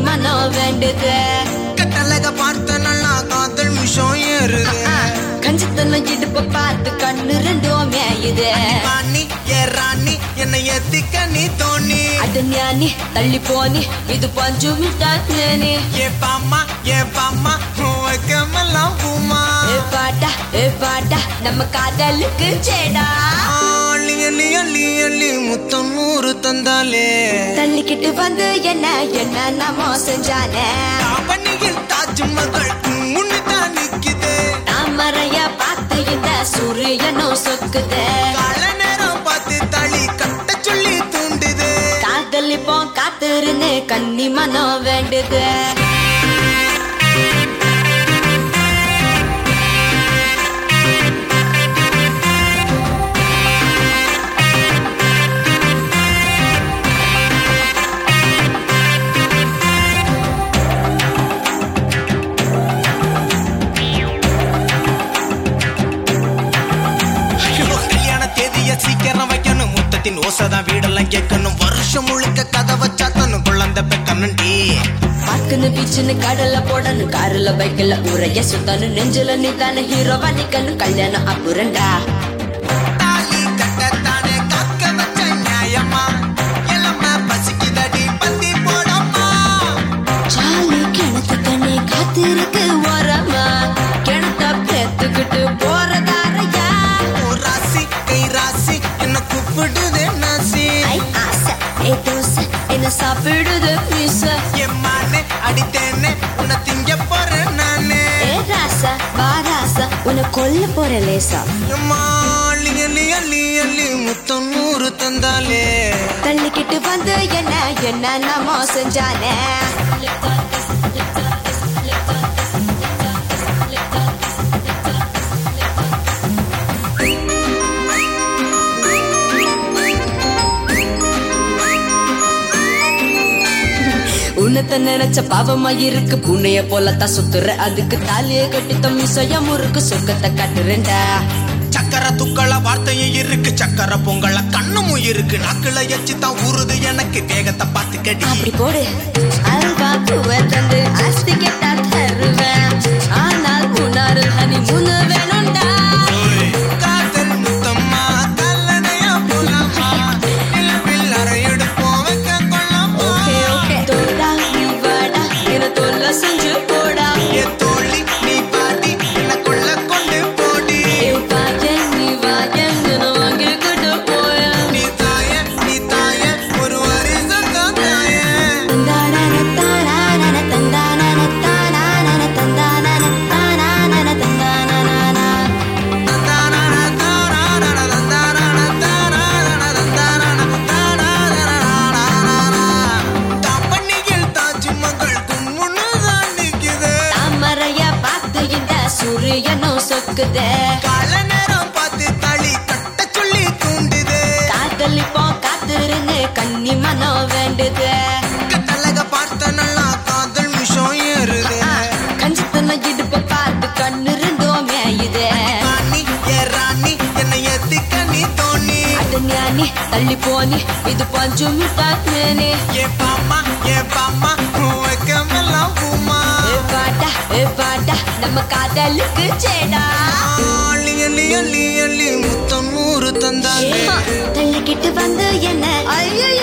மனம் வேண்டுது கட்டழக பார்த்த நல்லா காதல் மிஷம் ஏறுது கஞ்சத்தனம் இடுப்ப பார்த்து கண்ணு ரெண்டும் மேயுது ராணி ஏ ராணி என்னை எத்திக்க நீ தோணி அட ஞானி தள்ளி போனி இது பஞ்சு மிட்டானி ஏ பாம்மா ஏ பாம்மா வைக்கமெல்லாம் பூமா ஏ பாட்டா ஏ பாட்டா நம்ம காதலுக்கு சேடா அள்ளி அள்ளி அள்ளி அள்ளி முத்தம் நூறு தந்தாலே தள்ளிக்கிட்டு வந்து என்ன என்ன நம்ம செஞ்சானே அவனியில் தாஜ்மகள் முன்னுதான் நிக்குது தாமரைய பார்த்து இந்த சூரியனும் சொக்குது கால நேரம் பார்த்து தளி கட்ட சொல்லி தூண்டுது காதலிப்போம் காத்திருந்து கன்னி மனம் வேண்டுது கல்யாண தேதிய சீக்கிரம் வைக்கணும் முத்தத்தின் ஓசைதான் வீடெல்லாம் கேட்கணும் வருஷம் முழுக்க கதவை சாத்தணும் குழந்தை பெக்கணும்டி பார்க்குன்னு பீச்சுன்னு கடல்ல போடணும் காருல பைக்கில் உரைய சுத்தணும் நெஞ்சில நீ தானே ஹீரோவா நிக்கணும் கல்யாணம் அப்புறண்டா தாலி கட்டத்தானே காக்க வச்ச நியாயமா இளம பசிக்குதடி பந்தி போடம்மா சாலி கிணத்து தண்ணி காத்திருக்கு ஓரமா கிணத்த பேத்துக்கிட்டு போறதாரையா ஓ ராசி கை ராசி என்ன கூப்பிடுதே நாசி ஐ ஆசை ஏ தோசை என்ன சாப்பிடுது மீச எம்மானே அடித்தேனே உன்னை திங்க போறேன் நானே ஏ ராசா வா ராசா உன்னை கொல்ல போற லேசா எம்மா அள்ளி அள்ளி அள்ளி அள்ளி முத்தம் நூறு தந்தாலே தள்ளிக்கிட்டு வந்து என்ன என்ன நம்ம செஞ்சானே உன்னத்த நினைச்ச பாவமா இருக்கு புண்ணைய போலத்தான் சுத்துற அதுக்கு தாலிய கட்டி தம்மி சொய முறுக்கு சொர்க்கத்தை காட்டுறேன்டா சக்கர துக்கள வார்த்தையும் இருக்கு சக்கர பொங்கல கண்ணுமும் இருக்கு நாக்குல எச்சி தான் ஊறுது எனக்கு வேகத்தை பார்த்துக்கடி அப்படி போடு அல்வா பூவை தந்து ஆஸ்தி கேட்டா தருவேன் ஆனால் முன்னாரு ஹனி முன்னு வேணும்டா காதல் முத்தம்மா கல்லணையா போலாமா நிலவில் அறையெடுப்போம் வைக்க கொள்ளாமா ஓகே ஓகே தோடா நீ வாடா என தொல்ல செஞ்சு போடா ஏ தோழி நீ பாடி எனக்குள்ள கொண்டு போடி ஏ பாயன் நீ வாயன் என வாங்கிக்கிட்டு போய நீ தாய நீ தாய ஒரு வருஷம் தாய தந்தானன தானானன தந்தானன தானானன தந்தானன தானானன தந்தானன தாமரைய பார்த்து இந்த சூரியனும் சொக்குதே காதலிப்போம் காத்திருந்து கன்னி மனம் வேண்டுது கஞ்சத்தன இடுப்ப பார்த்து கண்ணு ரெண்டும் மேயுது அட ஞானி தள்ளி போனி இது பஞ்சு மிட்டானே ஏ பாட்டா ஏ பாட்டா நம்ம காதலுக்கு சேடா முத்தம் நூறு தந்தாலே ஏமா, தள்ளிக்கிட்டு வந்து என்ன ஐயோ